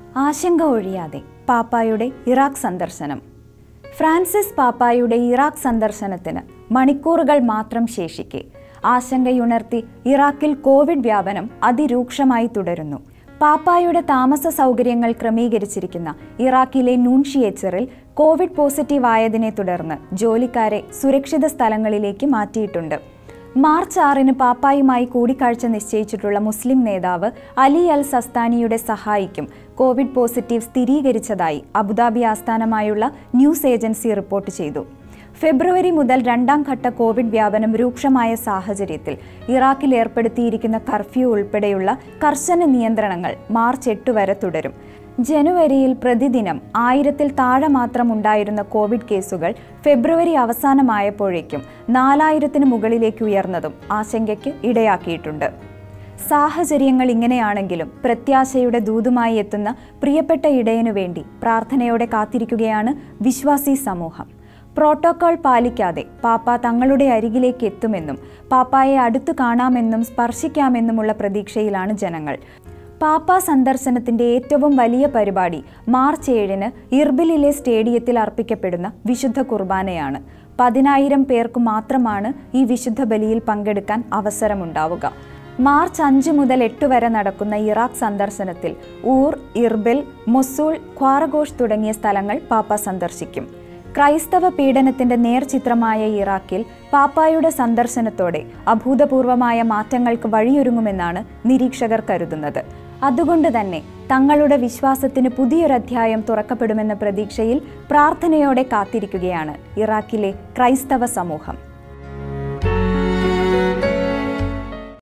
ആശങ്ക ഒഴിയാതെ പാപ്പായുടെ ഇറാഖ് സന്ദർശനം ഫ്രാൻസിസ് പാപ്പായുടെ ഇറാഖ് സന്ദർശനത്തിന് മണിക്കൂറുകൾ മാത്രം ശേഷിക്കെ ആശങ്കയുണർത്തി ഇറാഖിൽ കോവിഡ് വ്യാപനം അതിരൂക്ഷമായി തുടരുന്നു പാപ്പായുടെ താമസ സൗകര്യങ്ങൾ ക്രമീകരിച്ചിരിക്കുന്ന ഇറാഖിലെ നൂൺഷിയേച്ചറിൽ കോവിഡ് പോസിറ്റീവ് ആയതിനെ തുടർന്ന് ജോലിക്കാരെ സുരക്ഷിത സ്ഥലങ്ങളിലേക്ക് മാറ്റിയിട്ടുണ്ട് മാർച്ച് ആറിന് പാപ്പായുമായി കൂടിക്കാഴ്ച നിശ്ചയിച്ചിട്ടുള്ള മുസ്ലിം നേതാവ് അലി അൽ സസ്താനിയുടെ സഹായിക്കും കോവിഡ് പോസിറ്റീവ് സ്ഥിരീകരിച്ചതായി അബുദാബി ആസ്ഥാനമായുള്ള ന്യൂസ് ഏജൻസി റിപ്പോർട്ട് ചെയ്തു ഫെബ്രുവരി മുതൽ രണ്ടാം ഘട്ട കോവിഡ് വ്യാപനം രൂക്ഷമായ സാഹചര്യത്തിൽ ഇറാഖിൽ ഏർപ്പെടുത്തിയിരിക്കുന്ന കർഫ്യൂ ഉൾപ്പെടെയുള്ള കർശന നിയന്ത്രണങ്ങൾ മാർച്ച് എട്ട് വരെ തുടരും ജനുവരിയിൽ പ്രതിദിനം ആയിരത്തിൽ താഴെ മാത്രം ഉണ്ടായിരുന്ന കോവിഡ് കേസുകൾ ഫെബ്രുവരി അവസാനമായപ്പോഴേക്കും നാലായിരത്തിന് മുകളിലേക്ക് ഉയർന്നതും ആശങ്കയ്ക്ക് ഇടയാക്കിയിട്ടുണ്ട് സാഹചര്യങ്ങൾ ഇങ്ങനെയാണെങ്കിലും പ്രത്യാശയുടെ ദൂതുമായി എത്തുന്ന പ്രിയപ്പെട്ട ഇടയനു വേണ്ടി പ്രാർത്ഥനയോടെ കാത്തിരിക്കുകയാണ് വിശ്വാസി സമൂഹം പ്രോട്ടോകോൾ പാലിക്കാതെ പാപ്പ തങ്ങളുടെ അരികിലേക്ക് എത്തുമെന്നും പാപ്പായെ അടുത്തു കാണാമെന്നും സ്പർശിക്കാമെന്നുമുള്ള പ്രതീക്ഷയിലാണ് ജനങ്ങൾ പാപ്പ സന്ദർശനത്തിന്റെ ഏറ്റവും വലിയ പരിപാടി മാർച്ച് ഏഴിന് ഇർബിലിലെ സ്റ്റേഡിയത്തിൽ അർപ്പിക്കപ്പെടുന്ന വിശുദ്ധ കുർബാനയാണ് പതിനായിരം പേർക്ക് മാത്രമാണ് ഈ വിശുദ്ധ ബലിയിൽ പങ്കെടുക്കാൻ അവസരമുണ്ടാവുക മാർച്ച് അഞ്ച് മുതൽ എട്ട് വരെ നടക്കുന്ന ഇറാഖ് സന്ദർശനത്തിൽ ഊർ ഇർബിൽ മൊസൂൾ ഖ്വാറഗോഷ് തുടങ്ങിയ സ്ഥലങ്ങൾ പാപ്പ സന്ദർശിക്കും ക്രൈസ്തവ പീഡനത്തിന്റെ നേർചിത്രമായ ഇറാഖിൽ പാപ്പായുടെ സന്ദർശനത്തോടെ അഭൂതപൂർവമായ മാറ്റങ്ങൾക്ക് വഴിയൊരുങ്ങുമെന്നാണ് നിരീക്ഷകർ കരുതുന്നത് അതുകൊണ്ട് തന്നെ തങ്ങളുടെ വിശ്വാസത്തിന് പുതിയൊരധ്യായം തുറക്കപ്പെടുമെന്ന പ്രതീക്ഷയിൽ പ്രാർത്ഥനയോടെ കാത്തിരിക്കുകയാണ് ഇറാഖിലെ ക്രൈസ്തവ സമൂഹം